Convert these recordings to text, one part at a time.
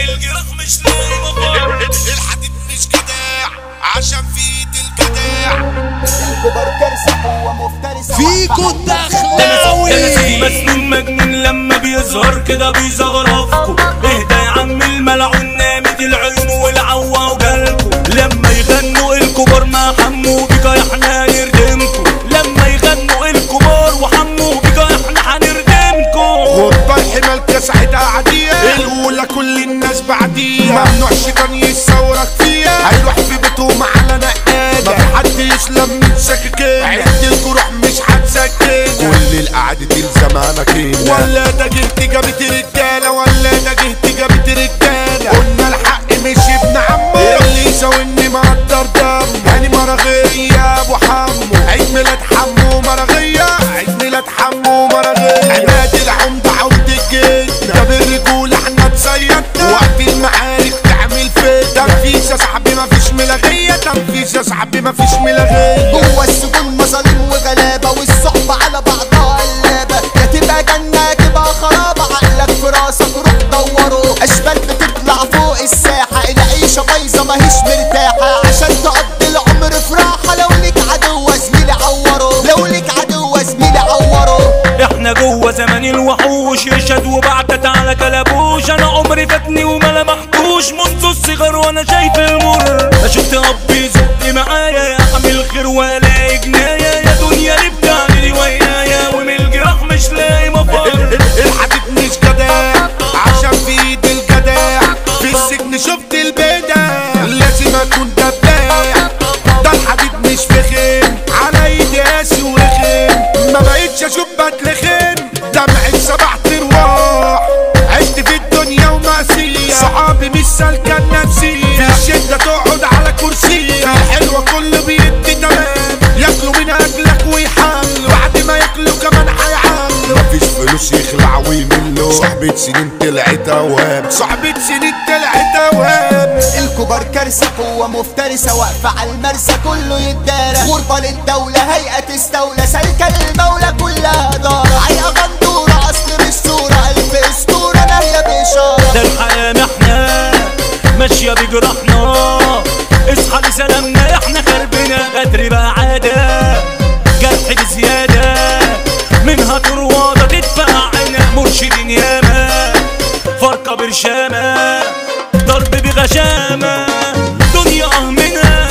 الجراح مش لاقي مفر الحديد مش جداع عشان في ايد الجداع الكبر كارثة هو مفترس فيكو الدخلاوي مسنون مجنون لما بيظهر كده بيزغرفكوا اهدى يا عم الملعون نامت العيون والعوا وجالكوا لما يغنوا الكبار مع حمو بيكا احنا هنردمكوا لما يغنوا الكبار وحمو بيكا احنا هنردمكوا غربة الحمال كسعت عادية الأولى كل الناس بعديها ممنوع شيطان يصورك فيها هيروح في بيتهم على نقادة ما في حد يسلم من سكاكين عد الجروح مش هتسكن كل القعدة تلزمانك هنا ولا ده جهت جابت رجالة ولا ده جهت جابت رجالة قلنا الحق مش ابن عمه اللي يساويني مقدر دم هاني مرغية ابو حمو عيد ميلاد حمو مرغية عيد ميلاد حمو مرغية عماد العمدة عمد الجيش ده بالرجولة احنا تصيدنا وقت المعارك تعمل فين تنفيذ يا صاحبي مفيش ملغية تنفيذ يا صاحبي مفيش ملغية جوه السجون مظالم وغلابة والصحبة على بعضها قلابة يا تبقى جنة يا تبقى خرابة عقلك في راسك روح دوره أشبال بتطلع فوق الساحة العيشة بايظة ماهيش مرتاحة عشان تقضي العمر في راحة لو ليك عدو زميلي عوره لو ليك عدو زميلي عوره احنا جوه زمان الوحوش يرشد وبعتت على كلبوش انا عمري فاتني وما لمحتوش منذ الصغر وانا شايف المر لا شفت ابي يزق معايا يا حامل خير ولا جنايه يا دنيا اللي بتعملي ويايا ومن الجراح مش لاقي مفر الحديد مش جداع عشان في ايد الجداع في السجن شفت البدع لازم اكون دباع ده الحديد مش فخم على ايدي قاسي ورخم ما بقتش اشوف بتلخم دمعي سبع ترواح عشت في الدنيا ومأسية صحابي مش سالكة النفسية في الشدة تقعد على كرسي الحلوة كله بيدي تمام ياكلوا من اجلك ويحلوا بعد ما ياكلوا كمان هيعلوا مفيش فلوس يخلع ويملوا صاحبة سنين طلعت اوهام صاحبة سنين طلعت اوهام الكبار كارثة قوة مفترسة واقفة على المرسى كله يتدارى غربة للدولة هيئة تستولى سالكة للمولى كلها دارة عيقة غندورة أصل مش صورة ألف أسطورة ناهية بإشارة ده الحياة محنة ماشية بجراحنا اصحى لسلامنا احنا خربنا غدر بقى عادة جرح بزيادة منها طروادة تدفع عنا مرشدين ياما فرقة برشامة ضرب بغشامة دنيا أهمنا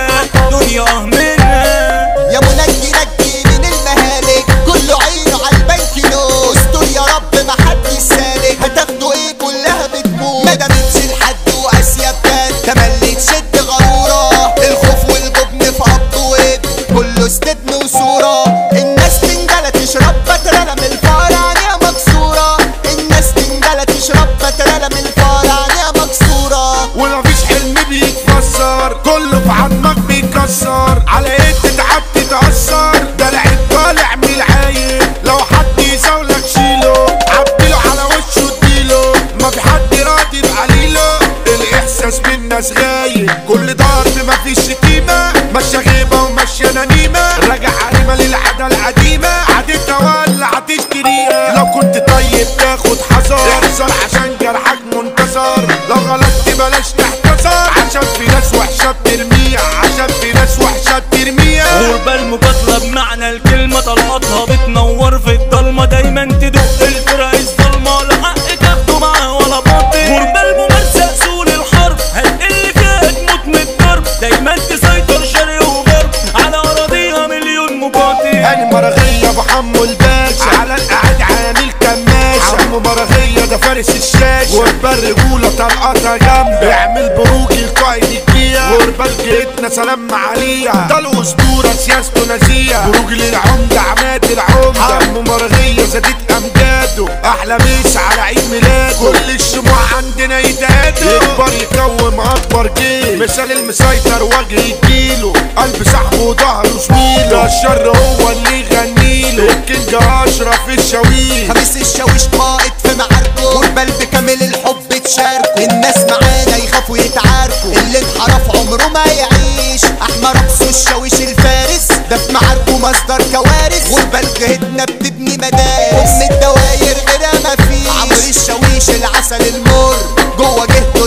دنيا أهمنا يا منجي نجي من المهالك كله عينه على البنك نو استر يا رب ما حد يسالك هتاخدوا ايه كلها بتموت ما دامتش الحد واسيا بجد تملي تشد غرورة الخوف والجبن في قبض وإيد كله استبن وصورة الناس تنجلة تشرب بترالة من الفرع يا مكسورة الناس تنجلة تشرب بترالة من الفرع يا مكسورة ومفيش حلم بيتفسر كله في عظمك بيكسر على ايه تتعب تتأثر ده لعيب طالع من العايب لو حد يزاولك شيله عبيله على وشه اديله ما في حد راضي بقليله الاحساس بالناس غايب كل ضرب مفيش شتيمه ماشيه غيبه وماشيه نميمه راجع عريمه للعاده القديمه عادتها ولا هتشتريها لو كنت طيب تاخد حذر احذر عشان جرحك منتصر لو غلطت بلاش تحتسر عشان في ناس وحشه بترميها عشان في ناس وحشه بترميها غربة المقاتلة بمعنى الكلمة طلقاتها بتنور في الضلمة دايما تدق الفرق الظلمة لا حق تاخده معاه ولا باطل غربة الممارسة أصول الحرب هتقل فيها تموت من الضرب دايما تسيطر شرق وغرب على أراضيها مليون مقاتل انا مرغية ابو حمو الباشا على القعد عامل كماشة عمو مرغية ده فارس الشاشة غربة الرجولة طلقاتها جنب اعمل بروج القائد الجية غربة لجيتنا سلام عليها ده الاسطورة سياسته نزيهة بروج للعمدة عماد العمدة عمو مرغية زادت امجاده احلى ميس على عيد ميلاده كل الشموع عندنا يتهادوا يكبر يكوم اكبر جيل مثال المسيطر وجه يديله قلب صاحبه وظهره زميله ده الشر هو اللي يغنيله الكينج اشرف الشاويش خميس الشاويش قائد في معاركه والبلد كامل الحب تشاركه الناس معانا يخافوا يتعاركوا اللي انحرف عمره ما يعيش احمر اقصو الشاويش الفارس ده في معاركه مصدر كوارث غربة جهتنا بتبني مدارس ام الدواير غيرها مفيش عمرو الشاويش العسل المر جوه جهته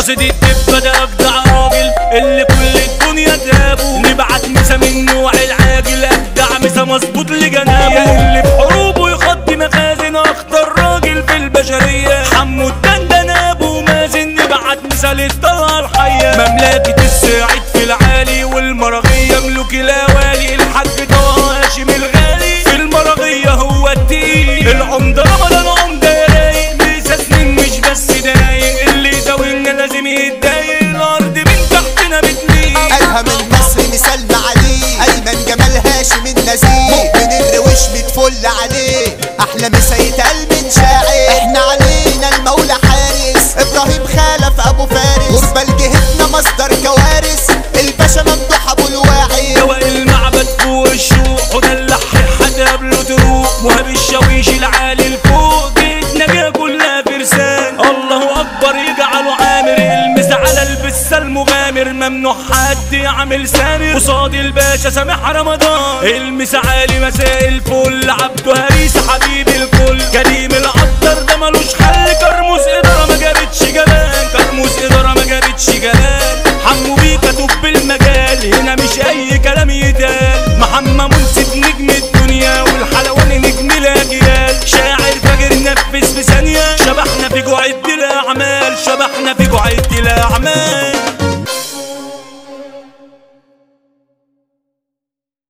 دي الدبة ده أجدع راجل اللي كل الدنيا تابه نبعت مسا من نوع العاجل أجدع مسا مظبوط لجنابه اللي في حروبه يخضي مخازن أخطر راجل في البشرية حمو الدندن أبو مازن نبعت مسا للطلعة الحية مملكة السعيد في العالي والمرغية ملوك الأوالي الحاج طه هاشم الغالي في المرغية هو التقيل العمدة رمضان عمدة رايق لسه سنين مش بس دايق اللي زاوينا لازم يتضايق الأرض من تحتنا بتميل ألهم المصري مثال عليه أيمن جمال هاشم النزيه مؤمن الروش متفل عليه أحلى مسا يتقال من شاعر إحنا علينا المولى حارس إبراهيم خلف أبو فارس غربة لجهتنا مصدر كوارث الباشا ممدوح أبو الواعي دواء المعبد فوق الشوق وده اللحي حد قبله تروق مهاب الشاويش العالي الفوق جيتنا بيها كلها فرسان الله اكبر يجعله عامر المس على البسه المغامر ممنوع حد يعمل سامر قصاد الباشا سامح رمضان المس عالي مساء الفل عبده هريس حبيب الكل كريم العطر ده ملوش حل كرموس اداره ما جابتش جلال كرموس اداره ما جابتش جلال حمو بيكا توب المجال هنا مش اي كلام يتقال محمد منصف نجم الدنيا والحلواني نجم الاجيال شاعر فاجر نفس في ثانيه شبحنا في جوع الاعمال شبحنا في